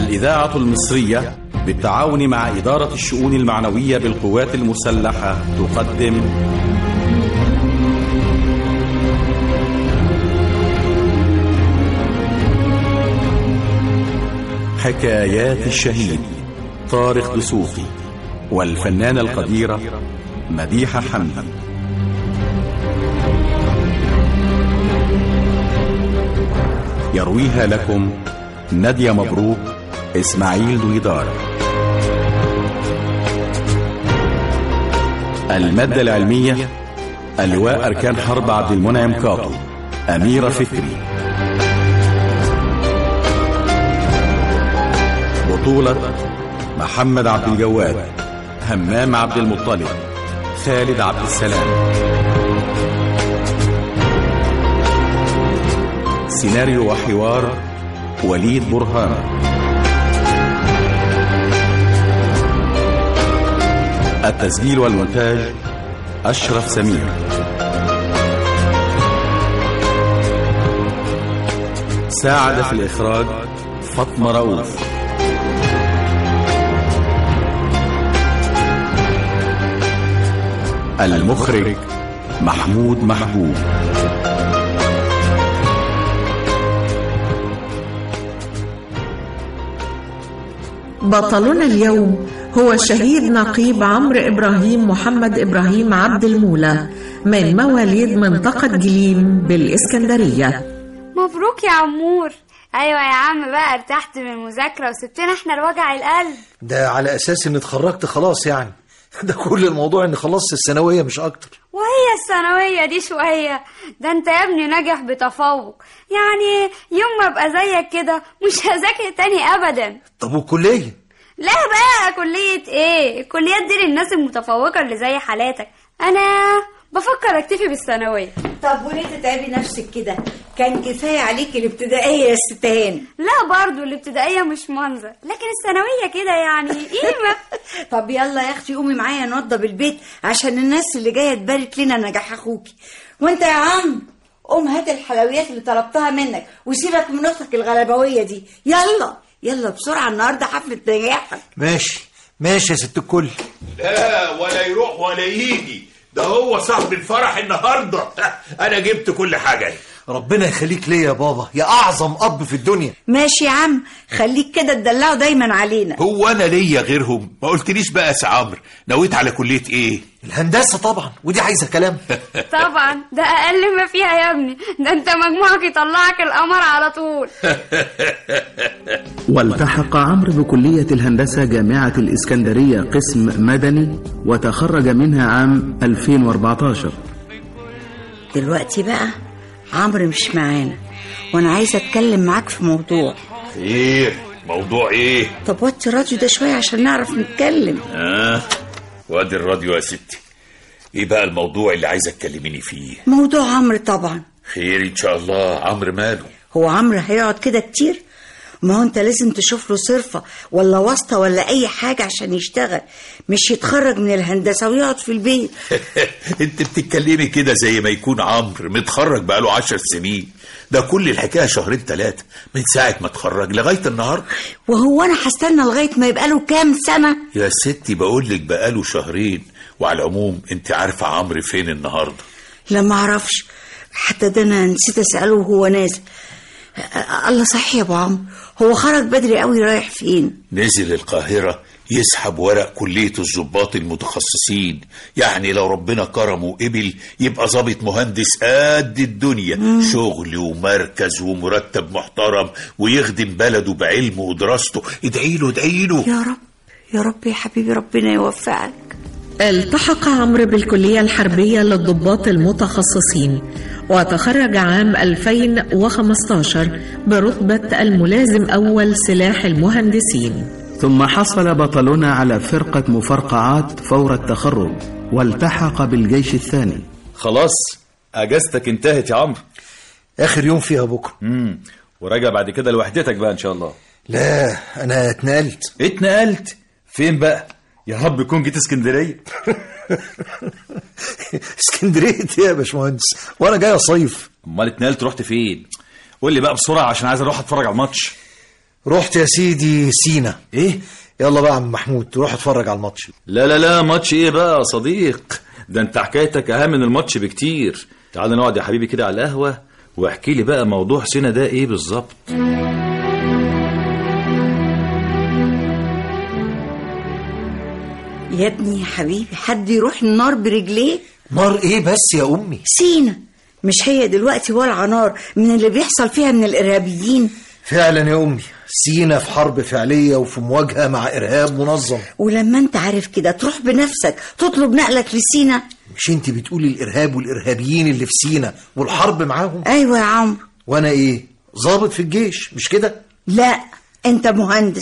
الإذاعة المصرية بالتعاون مع إدارة الشؤون المعنوية بالقوات المسلحة تقدم حكايات الشهيد طارق دسوقي والفنانة القديرة مديحة حمدي يرويها لكم نادية مبروك إسماعيل دويدار المادة العلمية اللواء أركان حرب عبد المنعم كاطو أميرة فكري بطولة محمد عبد الجواد همام عبد المطلب خالد عبد السلام سيناريو وحوار وليد برهان التسجيل والمونتاج أشرف سمير ساعد في الإخراج فاطمة رؤوف المخرج محمود محبوب بطلنا اليوم هو الشهيد نقيب عمرو إبراهيم محمد إبراهيم عبد المولى من مواليد منطقة جليم بالإسكندرية مبروك يا عمور ايوه يا عم بقى ارتحت من المذاكره وسبتنا احنا لوجع القلب ده على اساس ان اتخرجت خلاص يعني ده كل الموضوع ان خلصت الثانويه مش اكتر وهي الثانويه دي شويه ده انت يا ابني ناجح بتفوق يعني يوم ما ابقى زيك كده مش هذاكر تاني ابدا طب والكليه لا بقى كليه ايه الكليات دي للناس المتفوقه اللي زي حالاتك انا بفكر اكتفي بالثانويه طب وليه تتعبي نفسك كده كان كفايه عليك الابتدائيه يا ست هاني لا برضو الابتدائيه مش منظر لكن الثانويه كده يعني قيمه طب يلا يا اختي قومي معايا نوضب البيت عشان الناس اللي جايه تبارك لنا نجاح اخوكي وانت يا عم قوم هات الحلويات اللي طلبتها منك وسيبك من اختك الغلبويه دي يلا يلا بسرعه النهارده حفله نجاحك ماشي ماشي يا ست الكل لا ولا يروح ولا يجي ده هو صاحب الفرح النهارده انا جبت كل حاجه ربنا يخليك ليا يا بابا يا اعظم اب في الدنيا ماشي يا عم خليك كده تدلعه دايما علينا هو انا ليا غيرهم ما قلتليش بقى يا سي عمرو نويت على كليه ايه الهندسه طبعا ودي عايزه كلام طبعا ده اقل ما فيها يا ابني ده انت مجموعك يطلعك القمر على طول والتحق عمرو بكلية الهندسة جامعة الإسكندرية قسم مدني وتخرج منها عام 2014 دلوقتي بقى عمرو مش معانا وانا عايزه اتكلم معاك في موضوع خير موضوع ايه طب وطي الراديو ده شويه عشان نعرف نتكلم اه وادي الراديو يا ستي ايه بقى الموضوع اللي عايزه تكلميني فيه موضوع عمرو طبعا خير ان شاء الله عمرو ماله هو عمرو هيقعد كده كتير ما هو انت لازم تشوف له صرفة ولا واسطة ولا اي حاجة عشان يشتغل مش يتخرج من الهندسة ويقعد في البيت انت بتتكلمي كده زي ما يكون عمرو متخرج بقاله عشر سنين ده كل الحكايه شهرين ثلاثه من ساعه ما اتخرج لغايه النهارده وهو انا هستنى لغاية ما يبقى له كام سنة يا ستي بقول لك بقاله شهرين وعلى العموم انت عارفه عمرو فين النهارده لا ما اعرفش حتى ده انا نسيت اسأله وهو نازل أ- الله صحيح يا ابو عمرو هو خرج بدري قوي رايح فين نزل القاهرة يسحب ورق كلية الضباط المتخصصين يعني لو ربنا كرمه وقبل يبقى ظابط مهندس قد الدنيا شغل ومركز ومرتب محترم ويخدم بلده بعلمه ودراسته ادعي له ادعي له يا رب يا رب يا حبيبي ربنا يوفقك التحق عمرو بالكلية الحربية للضباط المتخصصين وتخرج عام 2015 برتبة الملازم أول سلاح المهندسين ثم حصل بطلنا على فرقة مفرقعات فور التخرج والتحق بالجيش الثاني خلاص اجازتك انتهت يا عمرو اخر يوم فيها بكره امم وراجع بعد كده لوحدتك بقى ان شاء الله لا انا اتنقلت اتنقلت فين بقى يا رب يكون جيت اسكندريه اسكندريه ايه يا باشمهندس وانا جاي اصيف امال اتنقلت رحت فين قول لي بقى بسرعه عشان عايز اروح اتفرج على الماتش رحت يا سيدي سينا ايه يلا بقى يا عم محمود روح اتفرج على الماتش لا لا لا ماتش ايه بقى يا صديق ده انت حكايتك اهم من الماتش بكتير تعال نقعد يا حبيبي كده على القهوة واحكي لي بقى موضوع سينا ده ايه بالظبط يا ابني يا حبيبي حد يروح النار برجليه نار ايه بس يا امي سينا مش هي دلوقتي والعة نار من اللي بيحصل فيها من الإرهابيين فعلا يا امي سينا في حرب فعلية وفي مواجهة مع ارهاب منظم ولما انت عارف كده تروح بنفسك تطلب نقلك لسينا مش انت بتقولي الارهاب والارهابيين اللي في سينا والحرب معاهم ايوه يا عمرو وانا ايه ضابط في الجيش مش كده لا انت مهندس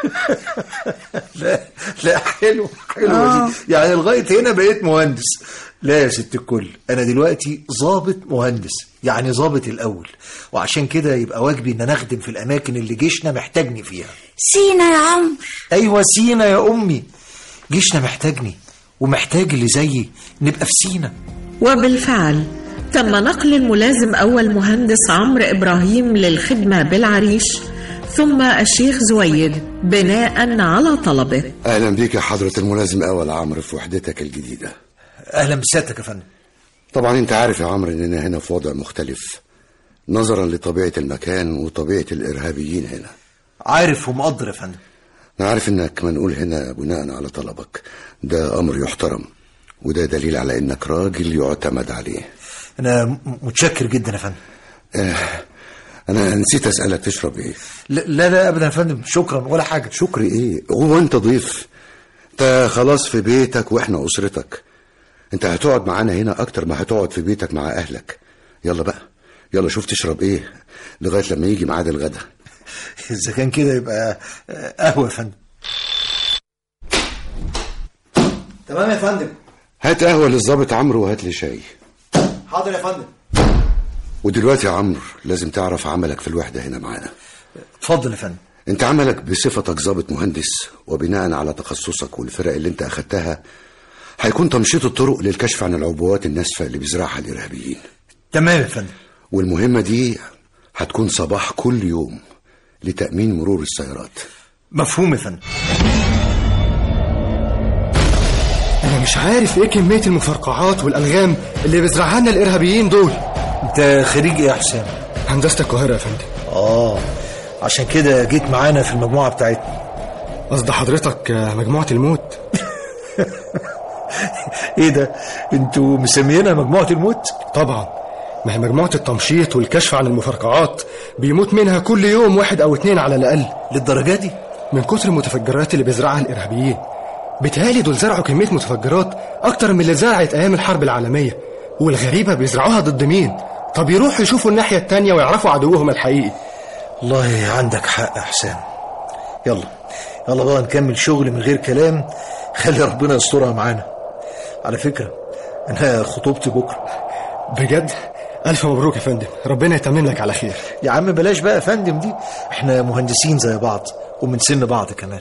لا لا حلو حلو آه. دي يعني لغايه هنا بقيت مهندس لا يا ست الكل انا دلوقتي ضابط مهندس يعني ضابط الاول وعشان كده يبقى واجبي ان انا اخدم في الاماكن اللي جيشنا محتاجني فيها سينا يا عمرو ايوه سينا يا امي جيشنا محتاجني ومحتاج اللي زيي نبقى في سينا وبالفعل تم نقل الملازم أول مهندس عمرو إبراهيم للخدمة بالعريش ثم الشيخ زويد بناء على طلبه اهلا بيك يا حضرة الملازم اول عمرو في وحدتك الجديدة اهلا بسيادتك يا فندم طبعا انت عارف يا عمرو اننا هنا في وضع مختلف نظرا لطبيعة المكان وطبيعة الارهابيين هنا عارف ومقدر يا فندم انا عارف انك منقول هنا بناء على طلبك ده امر يحترم وده دليل على انك راجل يعتمد عليه انا م- متشكر جدا يا فندم آه انا نسيت اسالك تشرب ايه لا لا, لا ابدا يا فندم شكرا ولا حاجه شكر ايه هو انت ضيف انت خلاص في بيتك واحنا اسرتك انت هتقعد معانا هنا اكتر ما هتقعد في بيتك مع اهلك يلا بقى يلا شوف تشرب ايه لغايه لما يجي ميعاد الغدا اذا كان كده يبقى آه، قهوه يا فندم تمام يا فندم هات قهوه للظابط عمرو وهات لي شاي حاضر يا فندم ودلوقتي يا عمرو لازم تعرف عملك في الوحده هنا معانا اتفضل يا فندم انت عملك بصفتك ضابط مهندس وبناء على تخصصك والفرق اللي انت اخدتها هيكون تمشيط الطرق للكشف عن العبوات الناسفه اللي بيزرعها الارهابيين تمام يا فندم والمهمه دي هتكون صباح كل يوم لتامين مرور السيارات مفهوم يا فندم أنا مش عارف إيه كمية المفرقعات والألغام اللي بيزرعها لنا الإرهابيين دول انت خريج ايه يا حسام هندسة القاهرة يا فندم اه عشان كده جيت معانا في المجموعه بتاعتنا قصد حضرتك آه، مجموعة الموت ايه ده انتوا مسميينها مجموعه الموت طبعا ما هي مجموعة التمشيط والكشف عن المفرقعات بيموت منها كل يوم واحد أو اتنين على الأقل للدرجه دي من كتر المتفجرات اللي بيزرعها الإرهابيين بيتهيألي دول زرعوا كمية متفجرات أكتر من اللي زرعت أيام الحرب العالمية والغريبة بيزرعوها ضد مين؟ طب يروحوا يشوفوا الناحية التانية ويعرفوا عدوهم الحقيقي والله عندك حق يا حسام يلا يلا بقى نكمل شغل من غير كلام خلي ربنا يسترها معانا على فكره انا خطوبتي بكره بجد؟ ألف مبروك يا فندم ربنا يتمم لك على خير يا عم بلاش بقى يا فندم دي احنا مهندسين زي بعض ومن سن بعض كمان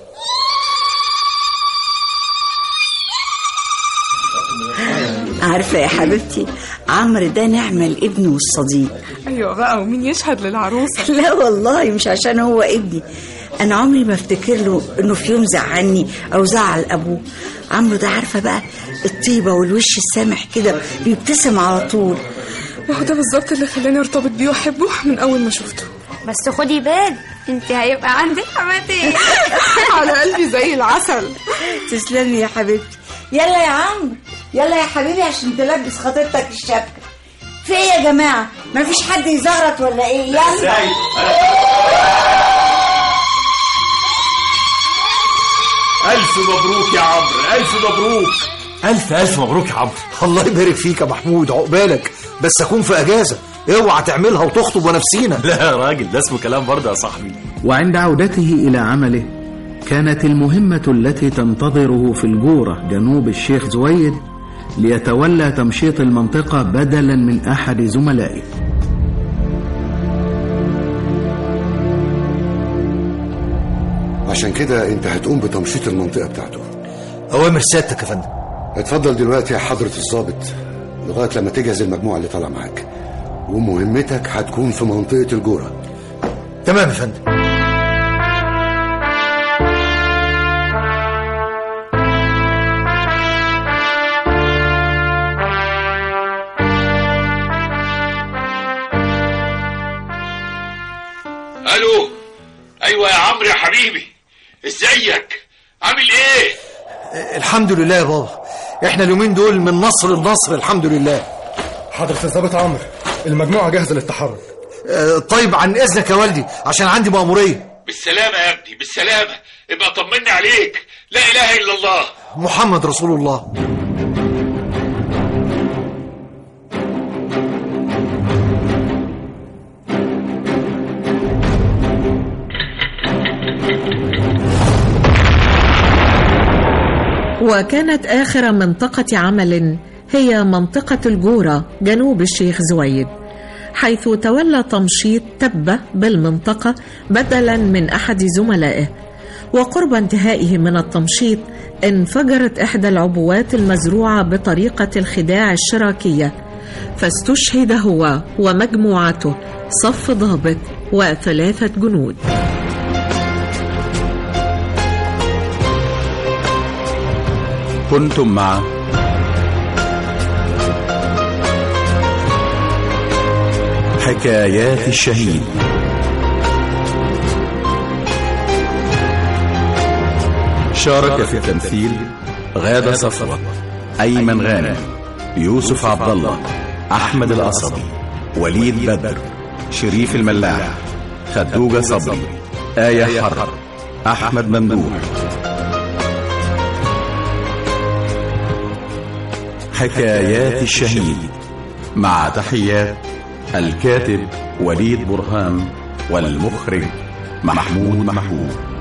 عارفة يا حبيبتي عمرو ده نعمة الابن والصديق ايوه بقى ومين يشهد للعروسه لا والله مش عشان هو ابني انا عمري ما افتكر له انه في يوم زعلني او زعل ابوه عمرو ده عارفه بقى الطيبه والوش السامح كده بيبتسم على طول وهو ده بالظبط اللي خلاني ارتبط بيه واحبه من اول ما شفته بس خدي بالك انت هيبقى عندك حماتين على قلبي زي العسل تسلمي يا حبيبتي يلا يا عمرو يلا يا حبيبي عشان تلبس خطيبتك الشبكه في ايه يا جماعه مفيش حد يزغرط ولا ايه يلا ألف مبروك يا عمرو ألف مبروك ألف ألف مبروك يا عمرو الله يبارك فيك يا محمود عقبالك بس اكون في اجازه اوعى تعملها وتخطب ونفسينا لا يا راجل ده اسمه كلام برضه يا صاحبي وعند عودته إلى عمله كانت المهمة التي تنتظره في الجورة جنوب الشيخ زويد ليتولى تمشيط المنطقة بدلا من أحد زملائه عشان كده انت هتقوم بتمشيط المنطقه بتاعته اوامر سيادتك يا فندم اتفضل دلوقتي يا حضرة الضابط لغاية لما تجهز المجموعة اللي طالعة معاك ومهمتك هتكون في منطقة الجورة تمام يا فندم الو ايوه يا عمرو يا حبيبي ازيك عامل ايه الحمد لله يا بابا احنا اليومين دول من نصر لنصر الحمد لله حضرة الضابط عمرو المجموعة جاهزة للتحرك آه، طيب عن اذنك يا والدي عشان عندي مأمورية بالسلامه يا ابني بالسلامه ابقى طمني عليك لا اله الا الله محمد رسول الله وكانت آخر منطقة عمل هي منطقة الجورة جنوب الشيخ زويد حيث تولى تمشيط تبة بالمنطقة بدلا من أحد زملائه وقرب انتهائه من التمشيط انفجرت إحدى العبوات المزروعة بطريقة الخداع الشراكية فاستشهد هو ومجموعته صف ضابط وثلاثة جنود كنتم مع حكايات الشهيد شارك في التمثيل غادة صفوة أيمن غانم يوسف عبد الله أحمد القصبي وليد بدر شريف الملاح خدوجة صبري آية حرب أحمد ممدوح حكايات الشهيد مع تحيات الكاتب وليد برهان والمخرج محمود محمود